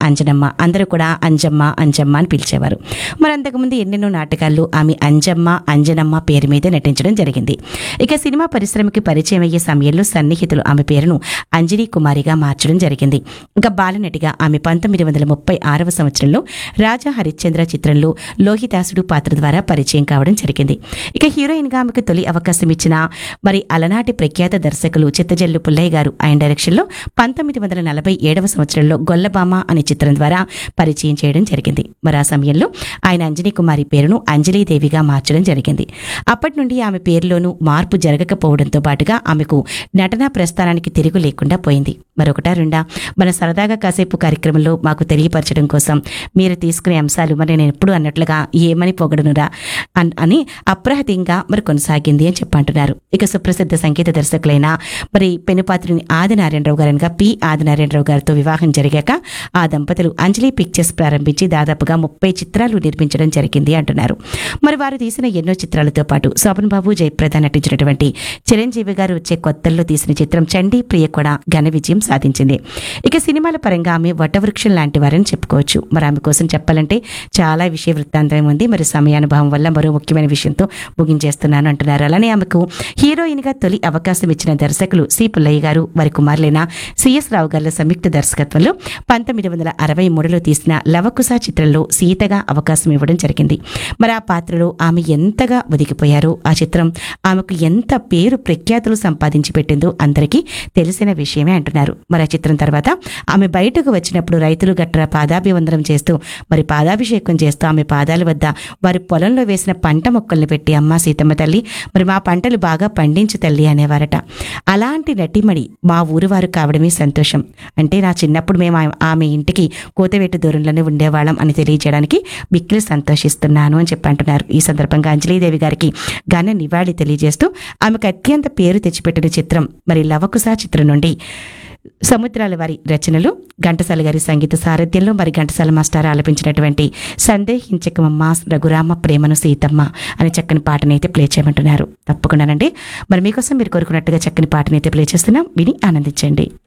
అంజనమ్మ అందరూ కూడా అంజమ్మ అంజమ్మ అని పిలిచేవారు మరి అంతకుముందు ఎన్నెన్నో నాటకాల్లో ఆమె అంజమ్మ అంజనమ్మ పేరు మీద నటించడం జరిగింది ఇక సినిమా పరిశ్రమకి పరిచయం అయ్యే సమయంలో సన్నిహితులు ఆమె పేరును అంజనీ కుమారిగా మార్చడం జరిగింది ఇంకా బాలనటిగా ఆమె పంతొమ్మిది వందల ముప్పై ఆరవ సంవత్సరంలో రాజా హరిశ్చంద్ర చిత్రంలో లోహితాసుడు పాత్ర ద్వారా పరిచయం కావడం జరిగింది ఇక హీరోయిన్ గా ఆమెకు తొలి అవకాశం ఇచ్చిన మరి అలనాటి ప్రఖ్యాత దర్శకులు చిత్తజల్లు పుల్లయ్య గారు ఆయన డైరెక్షన్లో పంతొమ్మిది వందల నలభై ఏడవ సంవత్సరంలో గొల్లబామ అనే చిత్రం ద్వారా పరిచయం చేయడం జరిగింది మరి ఆ సమయంలో ఆయన అంజనీ కుమారి పేరును అంజలీదేవిగా మార్చడం జరిగింది అప్పటి నుండి ఆమె పేరులోనూ మార్పు జరగకపోవడంతో పాటుగా ఆమెకు నటనా ప్రస్థానానికి తిరుగు లేకుండా పోయింది మరొకటా రెండా మన సరదాగా కాసేపు కార్యక్రమంలో మాకు తెలియపరచడం కోసం మీరు తీసుకునే అంశాలు మరి నేను ఎప్పుడు అన్నట్లుగా ఏమని పొగడనురా అన్- అని అప్రహతంగా మరి కొనసాగింది అని చెప్పంటున్నారు ఇక సుప్రసిద్ధ సంగీత దర్శకులైన మరి పెనుపాత్రిని ఆదినారాయణరావు గారనగా పి ఆదినారాయణరావు గారితో వివాహం జరిగాక ఆ దంపతులు అంజలి పిక్చర్స్ ప్రారంభించి దాదాపుగా ముప్పై చిత్రాలు నిర్మించడం జరిగింది అంటున్నారు మరి వారు తీసిన ఎన్నో చిత్రాలతో పాటు శోభన్ బాబు జయప్రద నటించినటువంటి చిరంజీవి గారు వచ్చే కొత్తల్లో తీసిన చిత్రం చండీ ప్రియ కూడా ఘన విజయం సాధించింది ఇక సినిమాల పరంగా ఆమె వటవృక్షం లాంటి వారని చెప్పుకోవచ్చు మరి ఆమె కోసం చెప్పాలంటే చాలా విషయ వృత్తాంతం ఉంది మరి సమయానుభవం వల్ల మరో ముఖ్యమైన విషయంతో ముగించేస్తున్నాను అంటున్నారు అలానే ఆమెకు హీరోయిన్ గా తొలి అవకాశం ఇచ్చిన దర్శకులు సి పుల్లయ్య గారు వారి కుమారులైన సిఎస్ రావు గారి సంయుక్త దర్శకత్వంలో పంతొమ్మిది వందల అరవై మూడులో తీసిన లవకుశ చిత్రంలో సీతగా అవకాశం ఇవ్వడం జరిగింది మరి ఆ పాత్రలో ఆమె ఎంతగా ఒదిగిపోయారో ఆ చిత్రం ఆమెకు ఎంత పేరు ప్రఖ్యాతులు సంపాదించి పెట్టిందో అందరికీ తెలిసిన విషయమే అంటున్నారు మరి ఆ చిత్రం తర్వాత ఆమె బయటకు వచ్చినప్పుడు రైతులు గట్రా పాదాభివందనం చేస్తూ మరి పాదాభిషేకం చేస్తూ ఆమె పాదాల వద్ద వారి పొలంలో వేసిన పంట మొక్కల్ని పెట్టి అమ్మ సీతమ్మ తల్లి మరి మా పంటలు బాగా పండించు తల్లి అనేవారట అలాంటి నటిమణి మా ఊరు వారు కావడమే సంతోషం అంటే నా చిన్నప్పుడు మేము ఆ- ఆమె ఇంటికి కోతవేటు దూరంలోనే ఉండేవాళ్ళం అని తెలియజేయడానికి మిక్కిలి సంతోషిస్తున్నాను అని చెప్పి అంటున్నారు ఈ సందర్భంగా అంజలీదేవి గారికి ఘన నివాళి తెలియజేస్తూ ఆమెకు అత్యంత పేరు తెచ్చిపెట్టిన చిత్రం మరి లవకుశ చిత్రం నుండి సముద్రాల వారి రచనలు ఘంటసాల గారి సంగీత సారథ్యంలో మరి ఘంటసాల మాస్టర్ ఆలపించినటువంటి సందేహించకమమ్మ రఘురామ ప్రేమను సీతమ్మ అనే చక్కని పాటనైతే ప్లే చేయమంటున్నారు తప్పకుండానండి మరి మీకోసం మీరు కోరుకున్నట్టుగా చక్కని పాటనైతే ప్లే చేస్తున్నాం విని ఆనందించండి